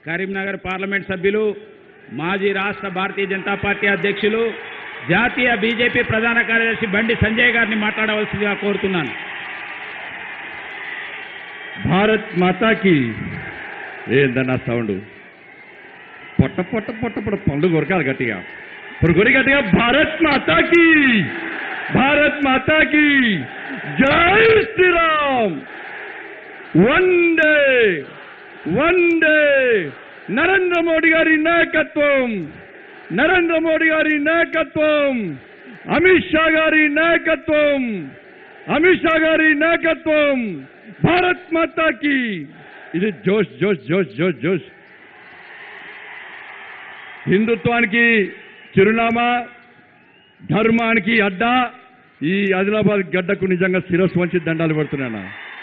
Karimnagar parliament సభ్యులు మాజీ రాష్ట్ర భారతీయ జనతా పార్టీ అధ్యక్షులు జాతీయ బీజేపీ ప్రధాన కార్యదర్శి బండి సంజయ్ గారిని మాట్లాడవలసిందిగా కోరుతున్నాను భారత్ మాతాకి ఏందన్న సౌండ్ పొట్ట పొట్ట పొట్ట పొట్ట పండు కొరకాలి గట్టిగా ఇప్పుడు కొరి గట్టిగా భారత్ మాతాకి భారత్ మాతాకి జై Shri Ram one day one day Narendra Modi గారి నాయకత్వం నరేంద్ర మోడీ గారి నాయకత్వం అమిత్ షా గారి నాయకత్వం అమిత్ షా గారి నాయకత్వం భారత్ మాతాకి ఇది జోష్ జోష్ జోష్ జోష్ జోష్ హిందుత్వానికి చిరునామా ధర్మానికి అడ్డా ఈ ఆదిలాబాద్ గడ్డకు నిజంగా శిరస్సు వంచి దండాలు పడుతున్నాను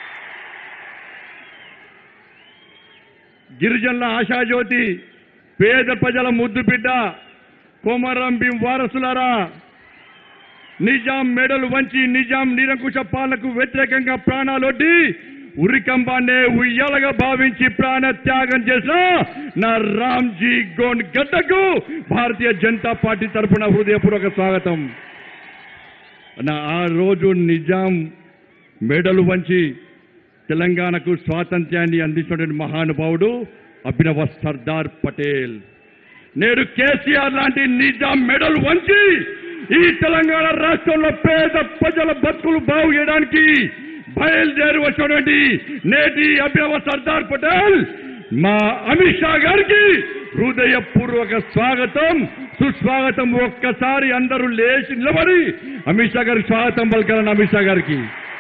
గిరిజనుల ఆశాజ్యోతి పేద ప్రజల ముద్దు బిడ్డ కోమరం భీం వారసులారా నిజాం మెడలు వంచి నిజాం నిరంకుశ పాలనకు వ్యతిరేకంగా ప్రాణాలొడ్డి ఉరికంబాన్నే ఉయ్యాలగా భావించి ప్రాణ త్యాగం చేసిన నా రామ్జీ గోండ్ గడ్డకు భారతీయ జనతా పార్టీ తరఫున హృదయపూర్వక స్వాగతం నా ఆ రోజు నిజాం మెడలు వంచి తెలంగాణకు స్వాతంత్ర్యాన్ని అందించినటువంటి మహానుభావుడు అభినవ సర్దార్ పటేల్ నేడు కేసీఆర్ లాంటి నిజాం మెడల్ వంచి ఈ తెలంగాణ రాష్ట్రంలో పేద ప్రజల బతుకులు బాగు చేయడానికి బయలుదేరి వచ్చినటువంటి నేటి అభినవ సర్దార్ పటేల్ మా అమిత్ షా గారికి హృదయపూర్వక స్వాగతం సుస్వాగతం ఒక్కసారి అందరూ లేచి నిలబడి అమిత్ షా గారికి స్వాగతం పలకాలని అమిత్ షా గారికి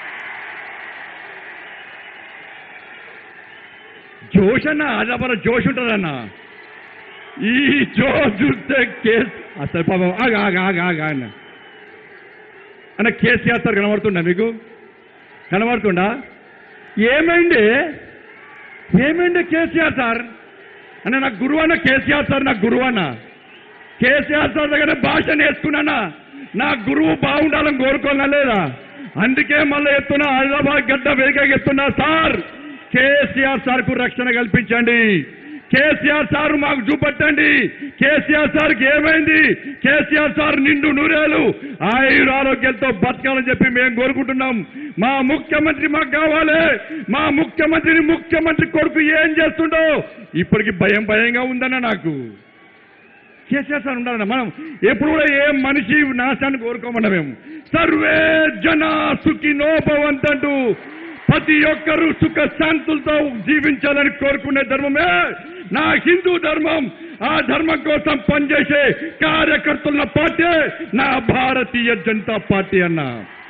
జోష్ అన్న అదపర జోష్ ఉంటుందన్న ఈ జోష్ చూస్తే కేసు అసలు పాపం ఆగా ఆగా ఆగా ఆగా అన్న అన్న కేసీఆర్ సార్ కనబడుతుండా మీకు కనబడుతుండా ఏమైంది ఏమైంది కేసీఆర్ సార్ అన్న నాకు గురువు అన్న కేసీఆర్ సార్ నాకు గురువు అన్న కేసీఆర్ సార్ దగ్గర భాష నేర్చుకున్నానా నా గురువు బాగుండాలని కోరుకోనా లేదా అందుకే మళ్ళీ ఎత్తున్నా హైదరాబాద్ గడ్డ వేగంగా ఎత్తున్నా సార్ కేసీఆర్ సార్ కు రక్షణ కల్పించండి కేసీఆర్ సార్ మాకు చూపెట్టండి కేసీఆర్ సార్కి ఏమైంది కేసీఆర్ సార్ నిండు నూరేలు ఆయుర ఆరోగ్యంతో బతకాలని చెప్పి మేము కోరుకుంటున్నాం మా ముఖ్యమంత్రి మాకు కావాలి మా ముఖ్యమంత్రిని ముఖ్యమంత్రి కొడుకు ఏం చేస్తుండో ఇప్పటికి భయం భయంగా ఉందన్న నాకు కేసీఆర్ సార్ ఉండాలన్న మనం ఎప్పుడు కూడా ఏ మనిషి నాశాన్ని కోరుకోమన్నా మేము సర్వే జన సుఖినో భవంతంటూ ప్రతి ఒక్కరూ సుఖ శాంతులతో జీవించాలని కోరుకునే ధర్మమే నా హిందూ ధర్మం ఆ ధర్మం కోసం పనిచేసే కార్యకర్తల పార్టీ నా భారతీయ జనతా పార్టీ అన్నా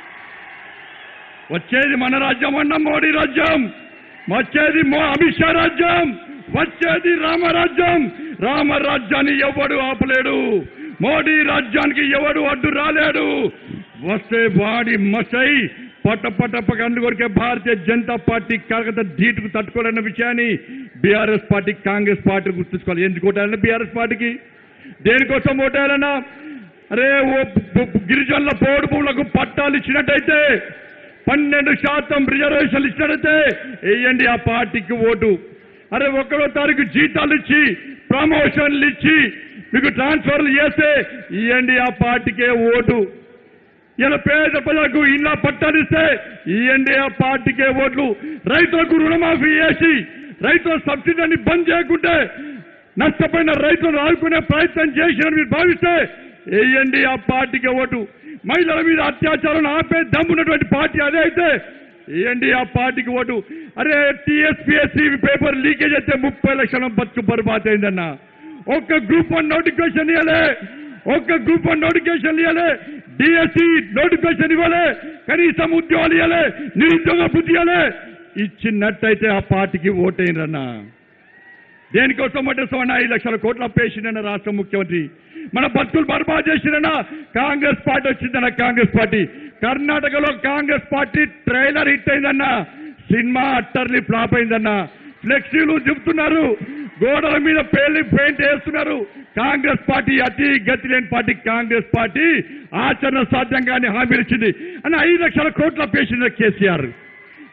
వచ్చేది మన రాజ్యం అన్న మోడీ రాజ్యం వచ్చేది మో- అమిత్ షా రాజ్యం వచ్చేది రామరాజ్యం రామరాజ్యాన్ని ఎవడు ఆపలేడు మోడీ రాజ్యానికి ఎవడు అడ్డు రాలేడు వస్తే వాడి మసై పట్ట పట్ట పక్క కొరికే భారతీయ జనతా పార్టీ కలకత్తా ధీటుకు తట్టుకోలేని విషయాన్ని బీఆర్ఎస్ పార్టీ కాంగ్రెస్ పార్టీ గుర్తుంచుకోవాలి ఎందుకు ఓటాలన్నా బీఆర్ఎస్ పార్టీకి దేనికోసం ఓటాలన్నా అరే ఓ బు- బు- గిరిజనుల పోడు భూములకు పట్టాలు ఇచ్చినట్టయితే పన్నెండు శాతం రిజర్వేషన్లు ఇచ్చినట్టయితే వేయండి ఆ పార్టీకి ఓటు అరే ఒకటో తారీఖు జీతాలు ఇచ్చి ప్రమోషన్లు ఇచ్చి మీకు ట్రాన్స్ఫర్లు చేస్తే ఇవ్వండి ఆ పార్టీకే ఓటు ఇలా పేద ప్రజలకు ఇళ్ళ పట్టాలు ఇస్తే ఇవ్వండి ఆ పార్టీకే ఓట్లు రైతులకు రుణమాఫీ చేసి రైతుల సబ్సిడీని బంద్ చేయకుంటే నష్టపోయిన రైతులను ఆదుకునే ప్రయత్నం చేసినని మీరు భావిస్తే వేయండి ఆ పార్టీకి ఓటు మహిళల మీద అత్యాచారం ఆపే దమ్మున్నటువంటి పార్టీ అదే అయితే వేయండి ఆ పార్టీకి ఓటు అరే టీఎస్పీఎస్సీ పేపర్ లీకేజ్ అయితే ముప్పై లక్షల బతుకు బర్బాద్ అయిందన్న ఒక్క గ్రూప్ వన్ నోటిఫికేషన్ ఇవ్వలే ఒక్క గ్రూప్ వన్ నోటిఫికేషన్ ఇవ్వలే డిఎస్సి నోటిఫికేషన్ ఇవ్వలే కనీసం ఉద్యోగాలు ఇవ్వలే నిరుద్యోగ బుద్ధి ఇవ్వలే ఇచ్చినట్టయితే ఆ పార్టీకి ఓటైనరన్నా దేనికోసం పట్టేస్తామన్నా ఐదు లక్షల కోట్ల అప్పేసిందన్న రాష్ట్ర ముఖ్యమంత్రి మన బతుకులు బర్బాద్ చేసిందన్న కాంగ్రెస్ పార్టీ వచ్చిందన్న కాంగ్రెస్ పార్టీ కర్ణాటకలో కాంగ్రెస్ పార్టీ ట్రైలర్ హిట్ అయిందన్న సినిమా అట్టర్లీ ఫ్లాప్ అయిందన్న ఫ్లెక్సీలు చెబుతున్నారు గోడల మీద పేర్లు పెయింట్ వేస్తున్నారు కాంగ్రెస్ పార్టీ అతి గతి లేని పార్టీ కాంగ్రెస్ పార్టీ ఆచరణ సాధ్యంగానే హామీలు ఇచ్చింది అని ఐదు లక్షల కోట్ల పేసింది కేసీఆర్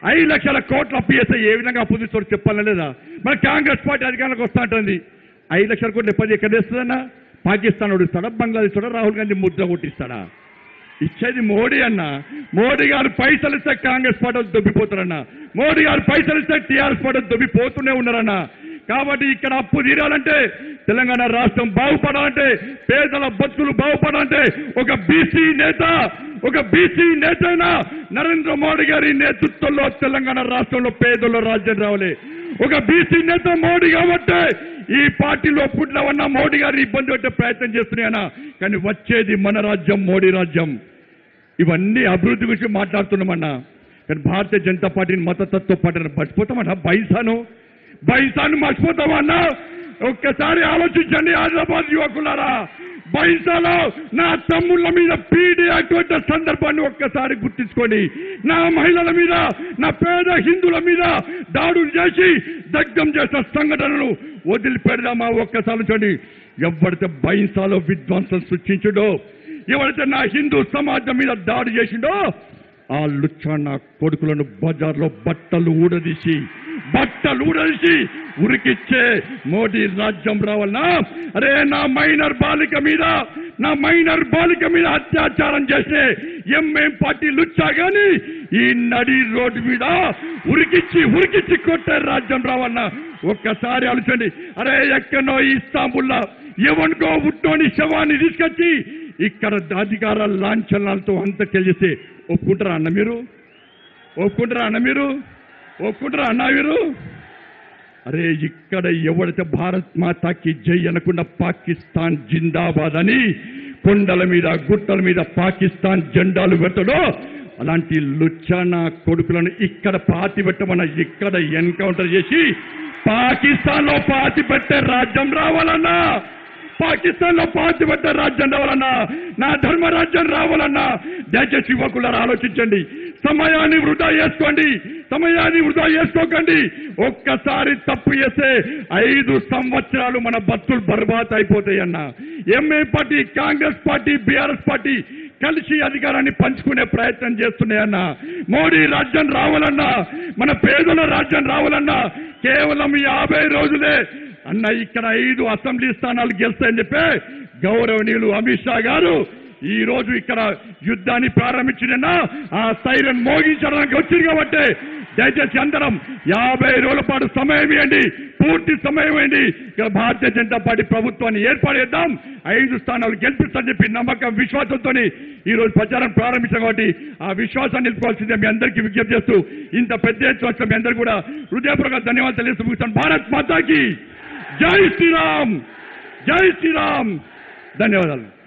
ఐదు లక్షల కోట్ల అప్పు చేస్తే ఏ విధంగా అప్పు తీసుకోవడం చెప్పాలా లేదా మన కాంగ్రెస్ పార్టీ అధికారంలోకి వస్తా ఉంటుంది ఐదు లక్షల కోట్లు ఎప్పటి ఎక్కడ వేస్తుందన్నా పాకిస్తాన్ ఓడిస్తాడా బంగ్లాదేశ్ కూడా రాహుల్ గాంధీ ముద్ర కొట్టిస్తాడా ఇచ్చేది మోడీ అన్న మోడీ గారు పైసలు ఇస్తే కాంగ్రెస్ పార్టీ దొబ్బిపోతారన్న మోడీ గారు పైసలు ఇస్తే టీఆర్ఎస్ పార్టీ దొబ్బిపోతూనే ఉన్నారన్న కాబట్టి ఇక్కడ అప్పు తీరాలంటే తెలంగాణ రాష్ట్రం బాగుపడాలంటే పేదల బతుకులు బాగుపడాలంటే ఒక బీసీ నేత ఒక బీసీ నేత అయినా నరేంద్ర మోడీ గారి నేతృత్వంలో తెలంగాణ రాష్ట్రంలో పేదల రాజ్యం రావాలి ఒక బీసీ నేత మోడీ కాబట్టి ఈ పార్టీలో పుట్టినవన్న మోడీ గారిని ఇబ్బంది పెట్టే ప్రయత్నం చేస్తున్నాయనా కానీ వచ్చేది మన రాజ్యం మోడీ రాజ్యం ఇవన్నీ అభివృద్ధి గురించి మాట్లాడుతున్నామన్నా కానీ భారతీయ జనతా పార్టీని మతతత్వ పార్టీని మర్చిపోతామన్నా బైసాను బైసాను మర్చిపోతామన్నా ఒక్కసారి ఆలోచించండి హైదరాబాద్ యువకులారా బైసాలో నా తమ్ముళ్ళ మీద పీడి అటువంటి సందర్భాన్ని ఒక్కసారి గుర్తించుకోండి నా మహిళల మీద నా పేద హిందువుల మీద దాడులు చేసి దగ్ధం చేసిన సంఘటనలు వదిలిపెడదామా ఒక్కసారి చూడండి ఎవరితే బైసాలో విధ్వంసం సృష్టించడో ఎవరైతే నా హిందూ సమాజం మీద దాడి చేసిండో ఆ లుచ్చా నా కొడుకులను బజార్లో బట్టలు ఊడదీసి బట్టలు ఊడదీసి ఉరికిచ్చే మోడీ రాజ్యం రావాలనా అరే నా మైనర్ బాలిక మీద నా మైనర్ బాలిక మీద అత్యాచారం చేసే ఎంఎం పార్టీ లుచ్చా గాని ఈ నడి రోడ్డు మీద ఉరికిచ్చి ఉరికిచ్చి కొట్టే రాజ్యం రావాలన్నా ఒక్కసారి ఆలోచండి అరే ఎక్కడో ఇస్తాంబుల్లా ఎవరికో ఉట్టోని శవాన్ని తీసుకొచ్చి ఇక్కడ అధికార లాంఛనాలతో అంత తెలిస్తే ఒప్పుకుంటారా అన్న మీరు ఒప్పుకుంటారా అన్న మీరు ఒప్పుకుంటారా అన్న మీరు అరే ఇక్కడ ఎవడైతే భారత్ మాతాకి జై అనకుండా పాకిస్తాన్ జిందాబాద్ అని కొండల మీద గుట్టల మీద పాకిస్తాన్ జెండాలు పెట్టడో అలాంటి లుచ్చానా కొడుకులను ఇక్కడ పాతి పెట్టమన్న ఇక్కడ ఎన్కౌంటర్ చేసి పాకిస్తాన్ లో పాతి పెట్టే రాజ్యం రావాలన్నా పాకిస్తాన్ లో పాతి పెట్టే రాజ్యం రావాలన్నా నా ధర్మ రాజ్యం రావాలన్నా దయచేసి యువకులారా ఆలోచించండి సమయాన్ని వృధా చేసుకోండి సమయాన్ని వృధా చేసుకోకండి ఒక్కసారి తప్పు చేస్తే ఐదు సంవత్సరాలు మన బతులు బర్బాద్ అయిపోతాయన్నా ఎంఏ party Congress party BRS party కలిసి అధికారాన్ని పంచుకునే ప్రయత్నం చేస్తున్నాయన్నా మోడీ రాజ్యం రావాలన్నా మన పేదల రాజ్యం రావాలన్నా కేవలం యాభై రోజులే అన్న ఇక్కడ ఐదు అసెంబ్లీ స్థానాలు గెలుస్తాయని చెప్పి గౌరవనీయులు అమిత్ షా గారు ఈ రోజు ఇక్కడ యుద్ధాన్ని ప్రారంభించిన ఆ సైరన్ మోగించడానికి వచ్చింది కాబట్టి దయచేసి అందరం యాభై రోజుల పాటు సమయం ఇవ్వండి పూర్తి సమయం ఇవ్వండి ఇక్కడ భారతీయ జనతా పార్టీ ప్రభుత్వాన్ని ఏర్పాటు చేద్దాం ఐదు స్థానాలు గెలిపిస్తామని చెప్పి నమ్మకం విశ్వాసంతో ఈ రోజు ప్రచారం ప్రారంభించాం కాబట్టి ఆ విశ్వాసాన్ని నిలుపుకోవాల్సిందే మీ అందరికీ విజ్ఞప్తి చేస్తూ ఇంత పెద్ద ఎత్తున వచ్చిన మీ అందరికీ కూడా హృదయపూర్వక ధన్యవాదాలు తెలియజేస్తూ ముగిస్తాను భారత్ మాతాకి జై శ్రీరామ్ జై శ్రీరామ్ ధన్యవాదాలు